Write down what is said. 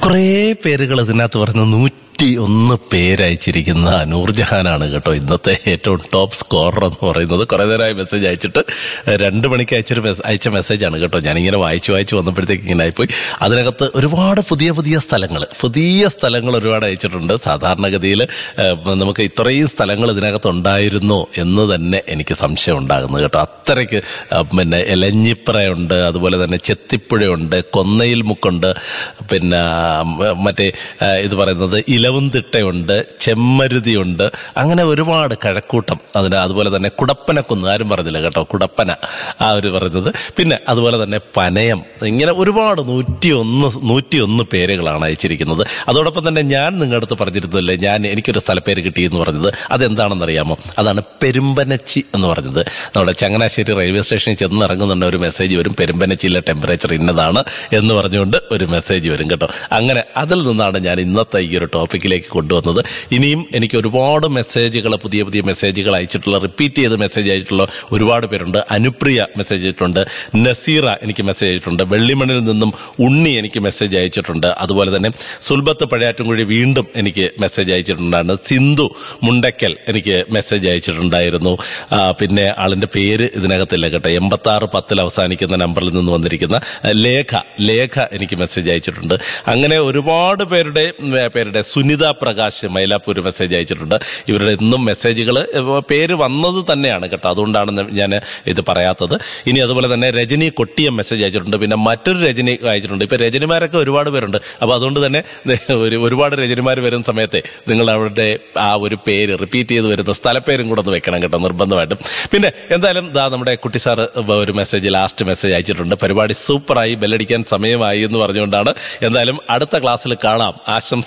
കുറേ പേരുകൾ ഇതിനകത്ത് പറയുന്ന നൂറ്റി ഒന്ന് പേരയച്ചിരിക്കുന്ന നൂർജഹാനാണ് കേട്ടോ ഇന്നത്തെ ഏറ്റവും ടോപ്പ് സ്കോറർ എന്ന് പറയുന്നത് കുറെ നേരമായി മെസ്സേജ് അയച്ചിട്ട് രണ്ട് മണിക്ക് അയച്ചൊരു മെസ് അയച്ച മെസ്സേജാണ് കേട്ടോ ഞാനിങ്ങനെ വായിച്ചു വായിച്ചു വന്നപ്പോഴത്തേക്ക് ഇങ്ങനെ ആയിപ്പോയി അതിനകത്ത് ഒരുപാട് പുതിയ പുതിയ സ്ഥലങ്ങൾ പുതിയ സ്ഥലങ്ങൾ ഒരുപാട് അയച്ചിട്ടുണ്ട് സാധാരണഗതിയിൽ നമുക്ക് ഇത്രയും സ്ഥലങ്ങൾ ഇതിനകത്ത് ഉണ്ടായിരുന്നോ എന്ന് തന്നെ എനിക്ക് സംശയം ഉണ്ടാകുന്നു കേട്ടോ അത്രയ്ക്ക് ആ, പിന്നെ എലഞ്ഞിപ്രയുണ്ട് അതുപോലെ തന്നെ ചെത്തിപ്പുഴയുണ്ട് കൊന്നയിൽ മുക്കുണ്ട് പിന്നെ മ- മറ്റേ ആ, ഇത് പറയുന്നത് ഇലവുംതിട്ടയുണ്ട് ചെമ്മരുതിയുണ്ട് അങ്ങനെ ഒരുപാട് കഴക്കൂട്ടം അതിന് അതുപോലെ തന്നെ കുടപ്പനക്കുന്ന് ആരും പറഞ്ഞില്ല കേട്ടോ കുടപ്പന ആ ഒരു പറയുന്നത് പിന്നെ അതുപോലെ തന്നെ പനയം ഇങ്ങനെ ഒരുപാട് നൂറ്റിയൊന്ന് നൂറ്റിയൊന്ന് പേരുകളാണ് അയച്ചിരിക്കുന്നത് അതോടൊപ്പം തന്നെ ഞാൻ നിങ്ങളുടെ അടുത്ത് പറഞ്ഞിരുന്നില്ലേ ഞാൻ എനിക്കൊരു സ്ഥലപ്പേര് കിട്ടി എന്ന് പറഞ്ഞത് അതെന്താണെന്നറിയാമോ അതാണ് പെരുമ്പനച്ചി എന്ന് പറഞ്ഞത് നമ്മുടെ ചങ്ങനാശ്ശേരി റെയിൽവേ സ്റ്റേഷനിൽ ചെന്ന് ഇറങ്ങുന്നുണ്ട് ഒരു മെസ്സേജ് വരും പെരുമ്പനച്ചിയിലെ ടെമ്പറേച്ചർ ഇന്നതാണ് എന്ന് പറഞ്ഞുകൊണ്ട് ഒരു മെസ്സേജ് വരും കേട്ടോ അങ്ങനെ അതിൽ നിന്നാണ് ഞാൻ ഇന്നത്തെ ഈ ഒരു ടോപ്പിക്കിലേക്ക് കൊണ്ടുവന്നത് ഇനിയും എനിക്ക് ഒരുപാട് മെസ്സേജുകൾ പുതിയ പുതിയ മെസ്സേജുകൾ അയച്ചിട്ടുള്ള റിപ്പീറ്റ് ചെയ്ത് മെസ്സേജ് അയച്ചിട്ടുള്ള ഒരുപാട് പേരുണ്ട് അനുപ്രിയ മെസ്സേജ് അയച്ചിട്ടുണ്ട് നസീറ എനിക്ക് മെസ്സേജ് അയച്ചിട്ടുണ്ട് വെള്ളിമണിൽ നിന്നും ഉണ്ണി എനിക്ക് മെസ്സേജ് അയച്ചിട്ടുണ്ട് അതുപോലെ തന്നെ സുൽബത്ത് പഴയാറ്റുംകുഴി വീണ്ടും എനിക്ക് മെസ്സേജ് അയച്ചിട്ടുണ്ടായിരുന്നു സിന്ധു മുണ്ടക്കൽ എനിക്ക് മെസ്സേജ് അയച്ചിട്ടുണ്ടായിരുന്നു ആ, പിന്നെ ആളിന്റെ പേര് ഇതിനകത്തില്ല കേട്ടോ എൺപത്തി ആറ് പത്തിൽ അവസാനിക്കുന്ന നമ്പറിൽ നിന്ന് വന്നിരിക്കുന്ന ആ, ലേഖ ലേഖ എനിക്ക് മെസ്സേജ് അയച്ചിട്ടുണ്ട് അങ്ങനെ ഒരുപാട് പേരുടെ ഉം, പേരുടെ സുനിത പ്രകാശ് മൈലാപ്പൂർ മെസ്സേജ് അയച്ചിട്ടുണ്ട് ഇവരുടെ ഇന്നും മെസ്സേജുകൾ പേര് വന്നത് തന്നെയാണ് കേട്ടോ അതുകൊണ്ടാണ് ഞാൻ ഇത് പറയാത്തത് ഇനി അതുപോലെ തന്നെ രജനി കൊട്ടിയം മെസ്സേജ് അയച്ചിട്ടുണ്ട് പിന്നെ മറ്റൊരു രജനി അയച്ചിട്ടുണ്ട് ഇപ്പൊ രജനിമാരൊക്കെ ഒരുപാട് പേരുണ്ട് അപ്പൊ അതുകൊണ്ട് തന്നെ ദേ ഒരു ഒരുപാട് രജനിമാർ വരുന്ന സമയത്തെ നിങ്ങൾ അവരുടെ ആ ഒരു പേര് റിപ്പീറ്റ് ചെയ്ത് വരുന്ന സ്ഥലപ്പേരും കൂടെ ഒന്ന് വെക്കണം കേട്ടോ നിർബന്ധമായിട്ടും പിന്നെ എന്തായാലും ദാ നമ്മുടെ കുട്ടി സാറ് ഒരു മെസ്സേജ് ലാസ്റ്റ് മെസ്സേജ് അയച്ചിട്ടുണ്ട് പരിപാടി സൂപ്പറായി ബെല്ലടിക്കാൻ സമയമായി എന്ന് പറഞ്ഞുകൊണ്ടാണ് എന്തായാലും അടുത്ത ക്ലാസ്സിൽ കാണാം ആശംസ